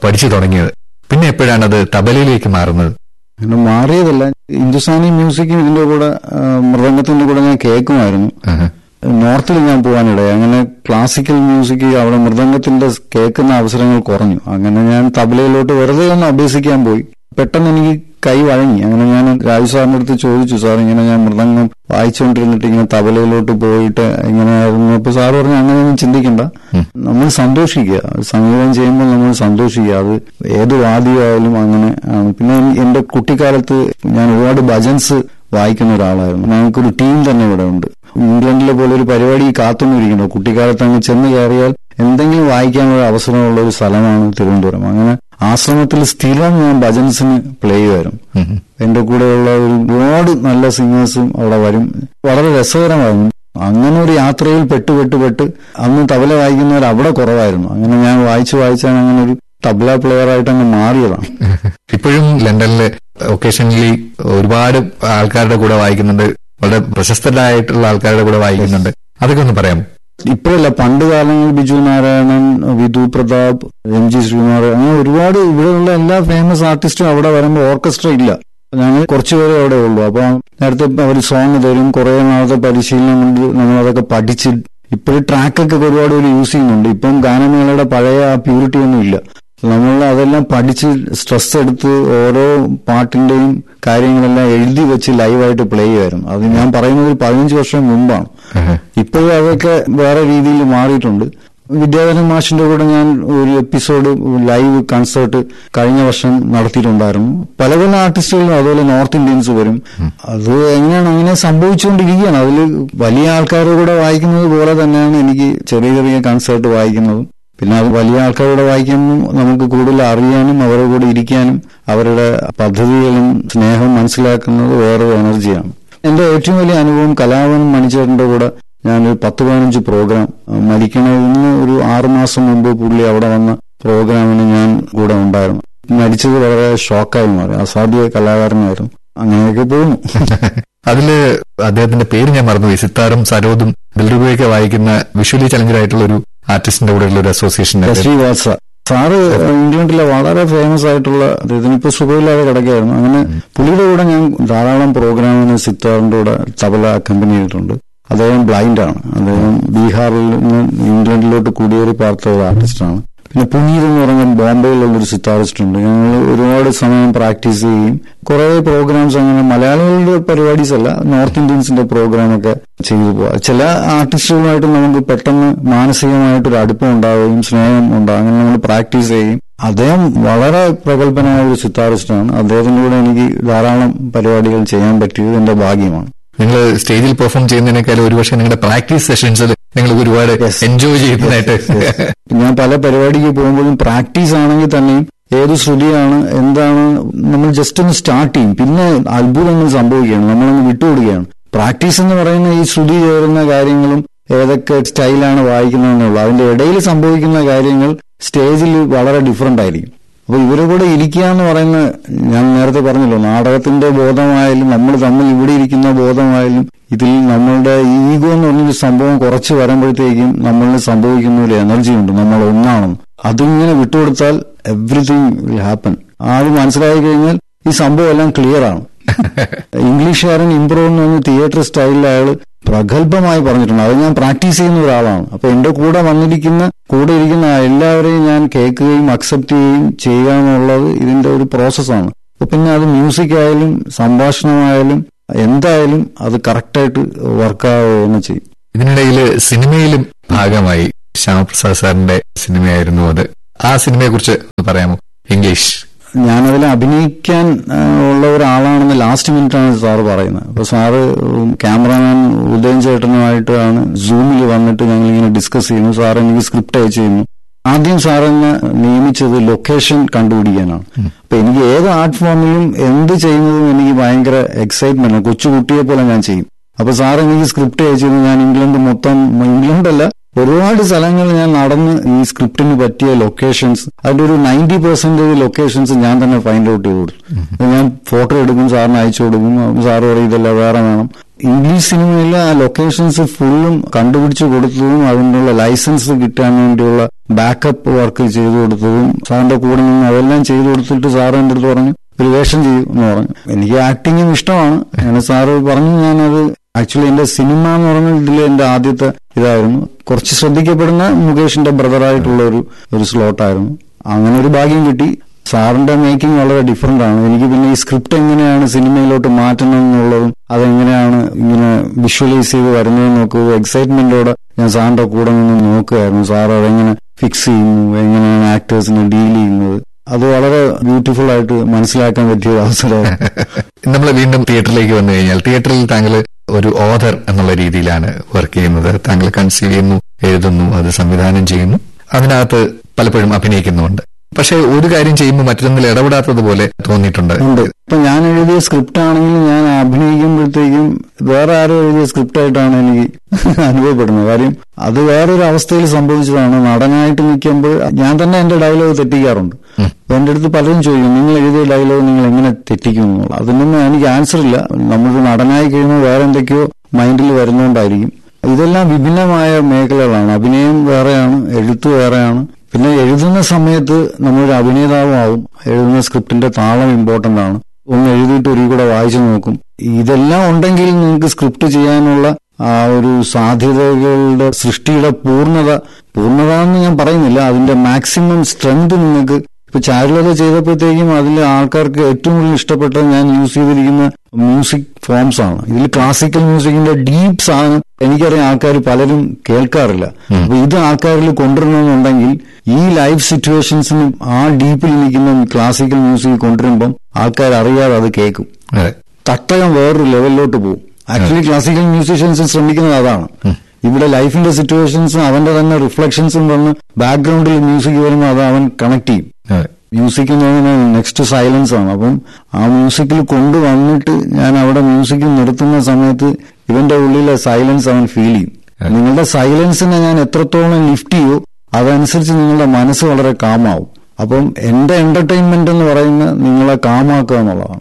പഠിച്ചു തുടങ്ങിയത് പിന്നെ എപ്പോഴാണ് അത് തബലയിലേക്ക് മാറുന്നത് അങ്ങനെ മാറിയതല്ല ഹിന്ദുസ്ഥാനി മ്യൂസിക്കും ഇതിന്റെ കൂടെ ആ, മൃദംഗത്തിന്റെ കൂടെ ഞാൻ കേൾക്കുമായിരുന്നു ആഹാ. നോർത്തിൽ ഞാൻ പോകാനിടയായി അങ്ങനെ ക്ലാസിക്കൽ മ്യൂസിക് അവിടെ മൃദംഗത്തിന്റെ കേൾക്കുന്ന അവസരങ്ങൾ കുറഞ്ഞു അങ്ങനെ ഞാൻ തബലയിലോട്ട് വെറുതെ ഒന്ന് അഭ്യസിക്കാൻ പോയി പെട്ടെന്ന് എനിക്ക് കൈ വഴങ്ങി അങ്ങനെ ഞാൻ രാജു സാറിന്റെ അടുത്ത് ചോദിച്ചു സാർ ഇങ്ങനെ ഞാൻ മൃദംഗം വായിച്ചുകൊണ്ടിരുന്നിട്ട് ഇങ്ങനെ തബലയിലോട്ട് പോയിട്ട് ഇങ്ങനെ ആയിരുന്നു അപ്പൊ സാർ പറഞ്ഞു അങ്ങനെയൊന്നും ചിന്തിക്കണ്ട നമ്മൾ സന്തോഷിക്കുക സംഗീതം ചെയ്യുമ്പോൾ നമ്മൾ സന്തോഷിക്കുക അത് ഏത് വാദ്യമായാലും അങ്ങനെ ആണ് പിന്നെ എൻ- എന്റെ കുട്ടിക്കാലത്ത് ഞാൻ ഒരുപാട് ഭജൻസ് വായിക്കുന്ന ഒരാളായിരുന്നു ഞങ്ങൾക്കൊരു ടീം തന്നെ ഇവിടെ ഉണ്ട് ഇംഗ്ലണ്ടിലെ പോലെ ഒരു പരിപാടി കാത്തൊന്നും ഇരിക്കുന്നു കുട്ടിക്കാലത്ത് അങ്ങ് ചെന്ന് കയറിയാൽ എന്തെങ്കിലും വായിക്കാനുള്ള അവസരമുള്ള ഒരു സ്ഥലമാണ് തിരുവനന്തപുരം അങ്ങനെ ആശ്രമത്തിൽ സ്ഥിരം ഞാൻ ഭജൻസിന് പ്ലേ ചെയ്യുമായിരുന്നു ഉം. എന്റെ കൂടെയുള്ള ഒരുപാട് നല്ല സിംഗേഴ്സും അവിടെ വരും വളരെ രസകരമായിരുന്നു അങ്ങനെ ഒരു യാത്രയിൽ പെട്ട് പെട്ട് പെട്ട് അന്ന് തബല വായിക്കുന്നവർ അവിടെ കുറവായിരുന്നു അങ്ങനെ ഞാൻ വായിച്ച് വായിച്ചാണ് അങ്ങനെ ഒരു തബല പ്ലെയർ ആയിട്ട് അങ്ങ് മാറിയതാണ് ഇപ്പോഴും ലണ്ടനില് ഒക്കേഷണലി ഒരുപാട് ആൾക്കാരുടെ കൂടെ വായിക്കുന്നുണ്ട് വളരെ പ്രശസ്തരായിട്ടുള്ള ആൾക്കാരുടെ കൂടെ വായിക്കുന്നുണ്ട് അതൊക്കെ ഒന്ന് പറയാമോ ഇപ്പോഴല്ല പണ്ട് കാലങ്ങളിൽ ബിജു നാരായണൻ വിധു പ്രതാപ് എം ജി ശ്രീകുമാർ അങ്ങനെ ഒരുപാട് ഇവിടെയുള്ള എല്ലാ ഫേമസ് ആർട്ടിസ്റ്റും അവിടെ വരുമ്പോൾ ഓർക്കസ്ട്ര ഇല്ല ഞങ്ങൾ കുറച്ചുപേരെ അവിടെ ഉള്ളൂ അപ്പൊ നേരത്തെ അവർ സോങ് തരും കുറെ നാളത്തെ പരിശീലനം കൊണ്ട് നമ്മൾ അതൊക്കെ പഠിച്ച് ഇപ്പോഴും ട്രാക്കൊക്കെ ഒരുപാട് പേര് യൂസ് ചെയ്യുന്നുണ്ട് ഇപ്പം ഗാനമേളയുടെ പഴയ ആ പ്യൂരിറ്റി ഒന്നും ഇല്ല നമ്മൾ അതെല്ലാം പഠിച്ച് സ്ട്രെസ് എടുത്ത് ഓരോ പാട്ടിന്റെയും കാര്യങ്ങളെല്ലാം എഴുതി വെച്ച് ലൈവായിട്ട് പ്ലേ ചെയ്യുമായിരുന്നു അത് ഞാൻ പറയുന്നത് ഒരു പതിനഞ്ച് വർഷം മുമ്പാണ് ആഹാ. ഇപ്പോഴും അതൊക്കെ വേറെ രീതിയിൽ മാറിയിട്ടുണ്ട് വിദ്യാധരൻ മാഷിന്റെ കൂടെ ഞാൻ ഒരു എപ്പിസോഡ് ലൈവ് കൺസേർട്ട് കഴിഞ്ഞ വർഷം നടത്തിയിട്ടുണ്ടായിരുന്നു പല പല ആർട്ടിസ്റ്റുകളും അതുപോലെ നോർത്ത് ഇന്ത്യൻസ് വരും അത് എങ്ങനെയാണ് അങ്ങനെ സംഭവിച്ചുകൊണ്ടിരിക്കുകയാണ് അതിൽ വലിയ ആൾക്കാരുടെ കൂടെ വായിക്കുന്നത് പോലെ തന്നെയാണ് എനിക്ക് ചെറിയ ചെറിയ കൺസേർട്ട് വായിക്കുന്നതും പിന്നെ അത് വലിയ ആൾക്കാരുടെ വായിക്കുമ്പോൾ നമുക്ക് കൂടുതൽ അറിയാനും അവരുടെ കൂടെ ഇരിക്കാനും അവരുടെ പദ്ധതികളും സ്നേഹം മനസ്സിലാക്കുന്നത് വേറൊരു എനർജിയാണ് എന്റെ ഏറ്റവും വലിയ അനുഭവം കലാവൻ മണിച്ചേട്ടന്റെ കൂടെ ഞാനൊരു പത്ത് പതിനഞ്ച് പ്രോഗ്രാം മരിക്കണതിന് ഒരു ആറു മാസം മുമ്പ് പുള്ളി അവിടെ വന്ന പ്രോഗ്രാമിന് ഞാൻ കൂടെ ഉണ്ടായിരുന്നു മരിച്ചത് വളരെ ഷോക്കായി മാറി അസാധ്യ കലാകാരനായിരുന്നു അങ്ങനെയൊക്കെ പോകുന്നു അതില് അദ്ദേഹത്തിന്റെ പേര് ഞാൻ മറന്നുപോയി സിത്താറും സരോദും ദിൽറുബയൊക്കെ വായിക്കുന്ന വിഷ്വലി ചലഞ്ചർ ആയിട്ടുള്ള ഒരു ആർട്ടിസ്റ്റിന്റെ കൂടെയുള്ള ഒരു അസോസിയേഷൻ ശ്രീവാത്സ സാറ് ഇംഗ്ലണ്ടിലെ വളരെ ഫേമസ് ആയിട്ടുള്ള അദ്ദേഹത്തിന് ഇപ്പൊ സുഖമില്ലാതെ കിടക്കുകയായിരുന്നു അങ്ങനെ പുള്ളിയുടെ കൂടെ ഞാൻ ധാരാളം പ്രോഗ്രാമിന് സിത്താറിന്റെ കൂടെ തബല അക്കമ്പനി ചെയ്തിട്ടുണ്ട് അദ്ദേഹം ബ്ലൈൻഡ് ആണ് അദ്ദേഹം ബീഹാറിൽ നിന്ന് ഇംഗ്ലണ്ടിലോട്ട് കുടിയേറി പാർത്ത ഒരു ആർട്ടിസ്റ്റാണ് പിന്നെ പുനീത് എന്ന് പറഞ്ഞ ബോംബെയിലുള്ള ഒരു സിത്താറിസ്റ്റ് ഉണ്ട് ഞങ്ങൾ ഒരുപാട് സമയം പ്രാക്ടീസ് ചെയ്യും കുറെ പ്രോഗ്രാംസ് അങ്ങനെ മലയാളികളുടെ പരിപാടീസ് അല്ല നോർത്ത് ഇന്ത്യൻസിന്റെ പ്രോഗ്രാം ഒക്കെ ചെയ്തു പോവാം ചില ആർട്ടിസ്റ്റുകളുമായിട്ട് നമുക്ക് പെട്ടെന്ന് മാനസികമായിട്ടൊരു അടുപ്പം ഉണ്ടാവുകയും സ്നേഹം ഉണ്ടാകും അങ്ങനെ നമ്മൾ പ്രാക്ടീസ് ചെയ്യും അദ്ദേഹം വളരെ പ്രഗത്ഭനായ ഒരു സിത്താറിസ്റ്റാണ് അദ്ദേഹത്തിന്റെ കൂടെ എനിക്ക് ധാരാളം പരിപാടികൾ ചെയ്യാൻ പറ്റിയത് എന്റെ ഭാഗ്യമാണ് നിങ്ങൾ സ്റ്റേജിൽ പെർഫോം ചെയ്യുന്നതിനേക്കാൾ ഒരുപക്ഷെ നിങ്ങളുടെ പ്രാക്ടീസ് സെഷൻസിൽ നിങ്ങൾ ഒരുപാട് Yes. എൻജോയ് ചെയ്യുന്നതായിട്ട് ഞാൻ പല പരിപാടിക്ക് പോകുമ്പോഴും പ്രാക്ടീസ് ആണെങ്കിൽ തന്നെയും ഏത് ശ്രുതിയാണ് എന്താണ് നമ്മൾ ജസ്റ്റ് ഒന്ന് സ്റ്റാർട്ട് ചെയ്യും പിന്നെ അത്ഭുതങ്ങൾ സംഭവിക്കുകയാണ് നമ്മളൊന്ന് വിട്ടുകൊടുക്കുകയാണ് പ്രാക്ടീസ് എന്ന് പറയുന്ന ഈ ശ്രുതി ചേരുന്ന കാര്യങ്ങളും ഏതൊക്കെ സ്റ്റൈലാണ് വായിക്കുന്നതെന്നുള്ളൂ അതിന്റെ ഇടയിൽ സംഭവിക്കുന്ന കാര്യങ്ങൾ സ്റ്റേജിൽ വളരെ ഡിഫറെന്റ് ആയിരിക്കും അപ്പൊ ഇവരെ കൂടെ ഇരിക്കുക എന്ന് പറയുന്ന ഞാൻ നേരത്തെ പറഞ്ഞല്ലോ നാടകത്തിന്റെ ബോധമായാലും നമ്മൾ തമ്മിൽ ഇവിടെ ഇരിക്കുന്ന ബോധമായാലും ഇതിൽ നമ്മളുടെ ഈഗോ എന്ന് പറഞ്ഞൊരു സംഭവം കുറച്ച് വരുമ്പോഴത്തേക്കും നമ്മളിൽ സംഭവിക്കുന്ന ഒരു എനർജി ഉണ്ട് നമ്മൾ ഒന്നാണെന്ന് അതിങ്ങനെ വിട്ടുകൊടുത്താൽ എവറിഥിങ് വിൽ ഹാപ്പൻ ആദ്യം മനസ്സിലായി കഴിഞ്ഞാൽ ഈ സംഭവം എല്ലാം ക്ലിയർ ആണ് ഇംഗ്ലീഷുകാരൻ ഇംപ്രൂവ് എന്ന് പറഞ്ഞ തിയേറ്റർ സ്റ്റൈലിൽ അയാൾ പ്രഗത്ഭമായി പറഞ്ഞിട്ടുണ്ട് അത് ഞാൻ പ്രാക്ടീസ് ചെയ്യുന്ന ഒരാളാണ് അപ്പൊ എന്റെ കൂടെ വന്നിരിക്കുന്ന കൂടെ ഇരിക്കുന്ന എല്ലാവരെയും ഞാൻ കേൾക്കുകയും അക്സെപ്റ്റ് ചെയ്യുകയും ചെയ്യുക എന്നുള്ളത് ഇതിന്റെ ഒരു പ്രോസസ്സാണ് അപ്പൊ പിന്നെ അത് മ്യൂസിക് ആയാലും സംഭാഷണമായാലും എന്തായാലും അത് കറക്റ്റായിട്ട് വർക്കാവുകയെന്ന് ചെയ്യും ഇതിനിടയിൽ സിനിമയിലും ഭാഗമായി ശ്യാമപ്രസാദ് സാറിന്റെ സിനിമയായിരുന്നു അത് ആ സിനിമയെ കുറിച്ച് പറയാമോ ഇംഗ്ലീഷ് ഞാനതിൽ അഭിനയിക്കാൻ ആ, ഉള്ള ഒരാളാണെന്ന് ലാസ്റ്റ് മിനിറ്റാണ് സാറ് പറയുന്നത് അപ്പൊ സാറ് ഉം, ക്യാമറാമാൻ ഉദയൻ ചേട്ടനുമായിട്ടാണ് സൂമിൽ വന്നിട്ട് ഞങ്ങളിങ്ങനെ ഡിസ്കസ് ചെയ്യുന്നു സാർ എനിക്ക് സ്ക്രിപ്റ്റ് അയച്ചു ചെയ്യുന്നു ആദ്യം സാർ എന്നെ നിയമിച്ചത് ലൊക്കേഷൻ കണ്ടുപിടിക്കാനാണ് അപ്പൊ എനിക്ക് ഏത് ആർട്ട് ഫോമിലും എന്ത് ചെയ്യുന്നതും എനിക്ക് ഭയങ്കര എക്സൈറ്റ്മെന്റ് കൊച്ചു കുട്ടിയെ പോലെ ഞാൻ ചെയ്യും അപ്പൊ സാർ എനിക്ക് സ്ക്രിപ്റ്റ് അയച്ചിരുന്നു ഞാൻ ഇംഗ്ലണ്ട് മൊത്തം ഇംഗ്ലണ്ടല്ല ഒരുപാട് സ്ഥലങ്ങൾ ഞാൻ നടന്ന് ഈ സ്ക്രിപ്റ്റിന് പറ്റിയ ലൊക്കേഷൻസ് അതിന്റെ ഒരു നയൻറ്റി പെർസെന്റേജ് ലൊക്കേഷൻസ് ഞാൻ തന്നെ ഫൈൻഡ് ഔട്ട് ചെയ്ത് കൊടുത്തു അപ്പൊ ഞാൻ ഫോട്ടോ എടുക്കും സാറിന് അയച്ചു കൊടുക്കും സാറ് പറയും ഇതല്ല വേറെ വേണം ഇംഗ്ലീഷ് സിനിമയിലെ ആ ലൊക്കേഷൻസ് ഫുള്ളും കണ്ടുപിടിച്ചു കൊടുത്തതും അതിനുള്ള ലൈസൻസ് കിട്ടാൻ വേണ്ടിയുള്ള ബാക്കപ്പ് വർക്ക് ചെയ്തു കൊടുത്തതും സാറിന്റെ കൂടെ നിന്ന് അതെല്ലാം ചെയ്തു കൊടുത്തിട്ട് സാറ് എന്റെ അടുത്ത് പറഞ്ഞു ഒരു വേഷം ചെയ്യും എന്ന് പറഞ്ഞു എനിക്ക് ആക്ടിങ്ങും ഇഷ്ടമാണ് അങ്ങനെ സാറ് പറഞ്ഞു ഞാനത് ആക്ച്വലി എന്റെ സിനിമ എന്ന് പറഞ്ഞ ഇതിൽ എന്റെ ആദ്യത്തെ ഇതായിരുന്നു കുറച്ച് ശ്രദ്ധിക്കപ്പെടുന്ന മുകേഷിന്റെ ബ്രദറായിട്ടുള്ള ഒരു ഒരു സ്ലോട്ടായിരുന്നു അങ്ങനെ ഒരു ഭാഗ്യം കിട്ടി സാറിന്റെ മേക്കിംഗ് വളരെ ഡിഫറെന്റ് ആണ് എനിക്ക് പിന്നെ ഈ സ്ക്രിപ്റ്റ് എങ്ങനെയാണ് സിനിമയിലോട്ട് മാറ്റണം എന്നുള്ളതും അതെങ്ങനെയാണ് ഇങ്ങനെ വിഷ്വലൈസ് ചെയ്ത് വരുന്നതെന്നൊക്കെ ഒരു എക്സൈറ്റ്മെന്റോടെ ഞാൻ സാറിന്റെ കൂടെ നിന്ന് നോക്കുകയായിരുന്നു സാർ അതെങ്ങനെ ഫിക്സ് ചെയ്യുന്നു എങ്ങനെയാണ് ആക്ടേഴ്സിനെ ഡീൽ ചെയ്യുന്നത് അത് വളരെ ബ്യൂട്ടിഫുൾ ആയിട്ട് മനസ്സിലാക്കാൻ പറ്റിയ ഒരു അവസരമായിരുന്നു നമ്മൾ വീണ്ടും തിയേറ്ററിലേക്ക് വന്നു കഴിഞ്ഞാൽ തിയേറ്ററിൽ താങ്കൾ ഒരു ഓഥർ എന്നുള്ള രീതിയിലാണ് വർക്ക് ചെയ്യുന്നത് താങ്കൾ കൺസീവ് ചെയ്യുന്നു എഴുതുന്നു അത് സംവിധാനം ചെയ്യുന്നു അതിനകത്ത് പലപ്പോഴും അഭിനയിക്കുന്നുമുണ്ട് പക്ഷെ ഒരു കാര്യം ചെയ്യുമ്പോൾ മറ്റൊന്നിൽ ഇടപെടാത്തതുപോലെ തോന്നിയിട്ടുണ്ട് ഉണ്ട് ഇപ്പൊ ഞാൻ എഴുതിയ സ്ക്രിപ്റ്റ് ആണെങ്കിൽ ഞാൻ അഭിനയിക്കുമ്പോഴത്തേക്കും വേറെ ആരോ എഴുതിയ സ്ക്രിപ്റ്റ് ആയിട്ടാണ് എനിക്ക് അനുഭവപ്പെടുന്നത് കാര്യം അത് വേറൊരു അവസ്ഥയിൽ സംഭവിച്ചതാണ് നടനായിട്ട് നിൽക്കുമ്പോൾ ഞാൻ തന്നെ എന്റെ ഡയലോഗ് തെറ്റിക്കാറുണ്ട് അപ്പൊ എന്റെ അടുത്ത് പലരും ചോദിക്കും നിങ്ങൾ എഴുതിയ ഡയലോഗ് നിങ്ങൾ എങ്ങനെ തെറ്റിക്കും എന്നുള്ളത് അതിനൊന്നും എനിക്ക് ആൻസർ ഇല്ല നമ്മളൊരു നടനായി കഴിയുമ്പോൾ വേറെ എന്തൊക്കെയോ മൈൻഡിൽ വരുന്നോണ്ടായിരിക്കും ഇതെല്ലാം വിഭിന്നമായ മേഖലകളാണ് അഭിനയം വേറെയാണ് എഴുത്ത് വേറെയാണ് പിന്നെ എഴുതുന്ന സമയത്ത് നമ്മളൊരു അഭിനേതാവുമാവും എഴുതുന്ന സ്ക്രിപ്റ്റിന്റെ താളം ഇമ്പോർട്ടന്റ് ആണ് ഒന്ന് എഴുതിയിട്ട് ഒരു കൂടെ വായിച്ചു നോക്കും ഇതെല്ലാം ഉണ്ടെങ്കിൽ നിങ്ങൾക്ക് സ്ക്രിപ്റ്റ് ചെയ്യാനുള്ള ആ ഒരു സാധ്യതകളുടെ സൃഷ്ടിയുടെ പൂർണ്ണത പൂർണ്ണത എന്ന് ഞാൻ പറയുന്നില്ല അതിന്റെ മാക്സിമം സ്ട്രെങ്ത് നിങ്ങൾക്ക് ഇപ്പൊ ചാരുലത ചെയ്തപ്പോഴത്തേക്കും അതിൽ ആൾക്കാർക്ക് ഏറ്റവും കൂടുതൽ ഇഷ്ടപ്പെട്ടത് ഞാൻ യൂസ് ചെയ്തിരിക്കുന്ന മ്യൂസിക് ഫോംസ് ആണ് ഇതിൽ ക്ലാസിക്കൽ മ്യൂസിക്കിന്റെ ഡീപ്പ് സാധനം എനിക്കറിയാം ആൾക്കാർ പലരും കേൾക്കാറില്ല അപ്പൊ ഇത് ആൾക്കാരിൽ കൊണ്ടുവരണമെന്നുണ്ടെങ്കിൽ ഈ ലൈഫ് സിറ്റുവേഷൻസിനും ആ ഡീപ്പിൽ നിൽക്കുന്ന ക്ലാസിക്കൽ മ്യൂസിക് കൊണ്ടുവരുമ്പം ആൾക്കാർ അറിയാതെ അത് കേൾക്കും അതെ തട്ടകം വേറൊരു ലെവലിലോട്ട് പോകും ആക്ച്വലി ക്ലാസിക്കൽ മ്യൂസീഷ്യൻസ് ശ്രമിക്കുന്നത് അതാണ് ഇവിടെ ലൈഫിന്റെ സിറ്റുവേഷൻസും അവന്റെ തന്നെ റിഫ്ലക്ഷൻസും വന്ന് ബാക്ക്ഗ്രൗണ്ടിൽ മ്യൂസിക് വരുമ്പോൾ അത് അവൻ കണക്ട് ചെയ്യും അതെ മ്യൂസിക് എന്ന് പറയുന്നത് നെക്സ്റ്റ് സൈലൻസ് ആണ് അപ്പം ആ മ്യൂസിക്കിൽ കൊണ്ടുവന്നിട്ട് ഞാൻ അവിടെ മ്യൂസിക് നിർത്തുന്ന സമയത്ത് ഇവന്റെ ഉള്ളിലെ സൈലൻസ് അവൻ ഫീൽ ചെയ്യും നിങ്ങളുടെ സൈലൻസിനെ ഞാൻ എത്രത്തോളം ലിഫ്റ്റ് ചെയ്യോ അതനുസരിച്ച് നിങ്ങളുടെ മനസ്സ് വളരെ കാമാവും അപ്പം എന്റെ എന്റർടൈൻമെന്റ് എന്ന് പറയുന്നത് നിങ്ങളെ കാമാക്കുക എന്നുള്ളതാണ്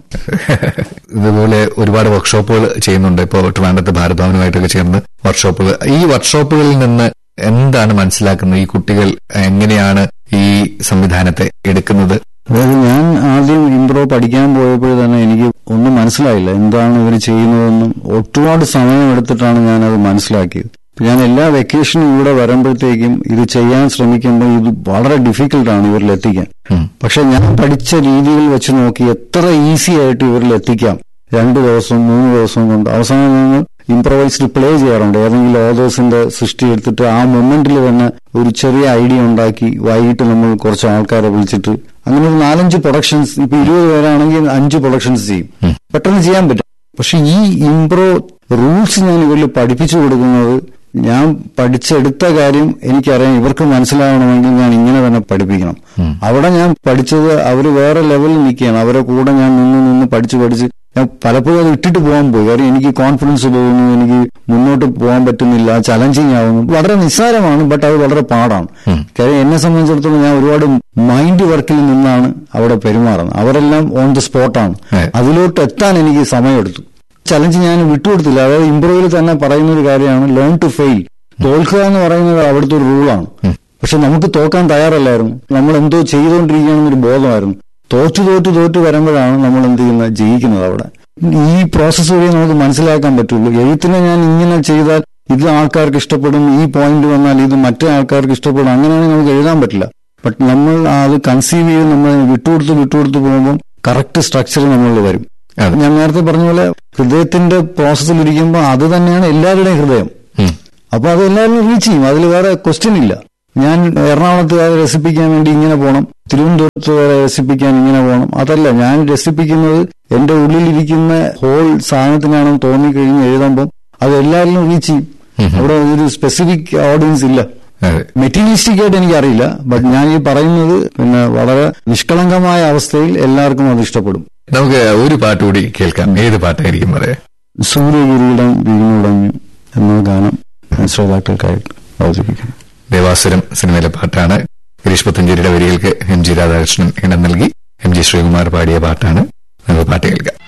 ഇതുപോലെ ഒരുപാട് വർക്ക്ഷോപ്പുകൾ ചെയ്യുന്നുണ്ട് ഇപ്പോൾ ട്രിവാൻഡ്രത്ത് ഭാരതഭവനുമായിട്ടൊക്കെ ചേർന്ന് വർക്ക്ഷോപ്പുകൾ ഈ വർക്ക്ഷോപ്പുകളിൽ നിന്ന് എന്താണ് മനസ്സിലാക്കുന്നത് ഈ കുട്ടികൾ എങ്ങനെയാണ് ഈ സംവിധാനത്തെ എടുക്കുന്നത് അതായത് ഞാൻ ആദ്യം ഇംപ്രോ പഠിക്കാൻ പോയപ്പോൾ തന്നെ എനിക്ക് ഒന്നും മനസ്സിലായില്ല എന്താണ് ഇവർ ചെയ്യുന്നതെന്നും ഒരുപാട് സമയം എടുത്തിട്ടാണ് ഞാൻ അത് മനസ്സിലാക്കിയത് ഞാൻ എല്ലാ വെക്കേഷനും ഇവിടെ വരുമ്പോഴത്തേക്കും ഇത് ചെയ്യാൻ ശ്രമിക്കുമ്പോൾ ഇത് വളരെ ഡിഫിക്കൽട്ടാണ് ഇവരിൽ എത്തിക്കാൻ ഉം. പക്ഷെ ഞാൻ പഠിച്ച രീതികൾ വെച്ച് നോക്കി എത്ര ഈസി ആയിട്ട് ഇവരിൽ എത്തിക്കാം രണ്ടു ദിവസം മൂന്ന് ദിവസം കൊണ്ട് അവസാനം ഞങ്ങൾ ഇംപ്രവൈസ്ഡ് പ്ലേ ചെയ്യാറുണ്ട് ഏതെങ്കിലും ഓതേഴ്സിന്റെ സൃഷ്ടി എടുത്തിട്ട് ആ മൊമെന്റിൽ തന്നെ ഒരു ചെറിയ ഐഡിയ ഉണ്ടാക്കി വൈകിട്ട് നമ്മൾ കുറച്ച് ആൾക്കാരെ വിളിച്ചിട്ട് അങ്ങനെ ഒരു നാലഞ്ച് പ്രൊഡക്ഷൻസ് ഇപ്പൊ ഇരുപത് പേരാണെങ്കിൽ അഞ്ച് പ്രൊഡക്ഷൻസ് ചെയ്യും പെട്ടെന്ന് ചെയ്യാൻ പറ്റും പക്ഷെ ഈ ഇംപ്രോ റൂൾസ് ഞാൻ ഇവരിൽ പഠിപ്പിച്ചു കൊടുക്കുന്നത് ഞാൻ പഠിച്ചെടുത്ത കാര്യം എനിക്കറിയാം ഇവർക്ക് മനസ്സിലാവണമെങ്കിൽ ഞാൻ ഇങ്ങനെ തന്നെ പഠിപ്പിക്കണം അവിടെ ഞാൻ പഠിച്ചത് അവർ വേറെ ലെവലിൽ നിൽക്കുകയാണ് അവരെ കൂടെ ഞാൻ നിന്ന് നിന്ന് പഠിച്ച് പഠിച്ച് ഞാൻ പലപ്പോഴും അത് ഇട്ടിട്ട് പോകാൻ പോയി കാര്യം എനിക്ക് കോൺഫിഡൻസ് പോകുന്നു എനിക്ക് മുന്നോട്ട് പോകാൻ പറ്റുന്നില്ല ചലഞ്ചിങ് ആവുന്നു വളരെ നിസ്സാരമാണ് ബട്ട് അത് വളരെ പാടാണ് കാര്യം എന്നെ സംബന്ധിച്ചിടത്തോളം ഞാൻ ഒരുപാട് മൈൻഡ് വർക്കിൽ നിന്നാണ് അവിടെ പെരുമാറുന്നത് അവരെല്ലാം ഓൺ ദി സ്പോട്ടാണ് ഏ. അതിലോട്ട് എത്താൻ എനിക്ക് സമയമെടുത്തു ചലഞ്ച് ഞാൻ വിട്ടുകൊടുത്തില്ല അതായത് ഇംപ്രൂവിൽ തന്നെ പറയുന്ന ഒരു കാര്യമാണ് ലേൺ ടു ഫെയിൽ തോൽക്കുക എന്ന് പറയുന്നത് അവിടുത്തെ ഒരു റൂളാണ് പക്ഷെ നമുക്ക് തോക്കാൻ തയ്യാറല്ലായിരുന്നു നമ്മൾ എന്തോ ചെയ്തുകൊണ്ടിരിക്കുകയാണെന്നൊരു ബോധമായിരുന്നു തോറ്റു തോറ്റു തോറ്റു വരുമ്പോഴാണ് നമ്മൾ എന്ത് ചെയ്യുന്നത് ജയിക്കുന്നത് അവിടെ ഈ പ്രോസസ്സ് വഴി നമുക്ക് മനസ്സിലാക്കാൻ പറ്റുള്ളൂ എഴുത്തിനെ ഞാൻ ഇങ്ങനെ ചെയ്താൽ ഇത് ആൾക്കാർക്ക് ഇഷ്ടപ്പെടും ഈ പോയിന്റ് വന്നാൽ ഇത് മറ്റേ ആൾക്കാർക്ക് ഇഷ്ടപ്പെടും അങ്ങനെയാണെങ്കിൽ നമുക്ക് എഴുതാൻ പറ്റില്ല ബട്ട് നമ്മൾ അത് കൺസീവ് ചെയ്ത് നമ്മൾ വിട്ടുകൊടുത്ത് വിട്ടുകൊടുത്ത് പോകുമ്പോൾ കറക്റ്റ് സ്ട്രക്ചർ നമ്മളിൽ വരും അതെ. ഞാൻ നേരത്തെ പറഞ്ഞ പോലെ ഹൃദയത്തിന്റെ പ്രോസസ്സിൽ ഇരിക്കുമ്പോൾ അത് തന്നെയാണ് എല്ലാവരുടെയും ഹൃദയം ഉം. അപ്പൊ അത് എല്ലാവരും റീച്ച് ചെയ്യും അതിൽ വേറെ ക്വസ്റ്റ്യൻ ഇല്ല ഞാൻ എറണാകുളത്ത് അത് രസിപ്പിക്കാൻ വേണ്ടി ഇങ്ങനെ പോകണം തിരുവനന്തപുരത്ത് വരെ രസിപ്പിക്കാൻ ഇങ്ങനെ പോകണം അതല്ല ഞാൻ രസിപ്പിക്കുന്നത് എന്റെ ഉള്ളിലിരിക്കുന്ന ഹോൾ സാധനത്തിനാണെന്ന് തോന്നിക്കഴിഞ്ഞ് എഴുതുമ്പോൾ അത് എല്ലാവരിലും റീച്ച് ചെയ്യും അവിടെ ഒരു സ്പെസിഫിക് ഓഡിയൻസ് ഇല്ല അതെ മെറ്റീരിയലിസ്റ്റിക് ആയിട്ട് എനിക്കറിയില്ല ബട്ട് ഞാൻ ഈ പറയുന്നത് പിന്നെ വളരെ നിഷ്കളങ്കമായ അവസ്ഥയിൽ എല്ലാവർക്കും അത് ഇഷ്ടപ്പെടും നമുക്ക് ഒരു പാട്ട് കൂടി കേൾക്കാം ഏത് പാട്ടായിരിക്കും പറയാ സൂര്യകിരീടം വിരിഞ്ഞുടഞ്ഞു എന്ന ഗാനം ശ്രോതാക്കൾക്കായിട്ട് അവതരിപ്പിക്കുന്നു ദേവാസുരം സിനിമയിലെ പാട്ടാണ് ഗിരീഷ് പുത്തഞ്ചേരിയുടെ വരികൾക്ക് എം ജി രാധാകൃഷ്ണൻ ഇടം നൽകി എം ജി ശ്രീകുമാർ പാടിയ പാട്ടാണ് നമുക്ക് പാട്ട് കേൾക്കാം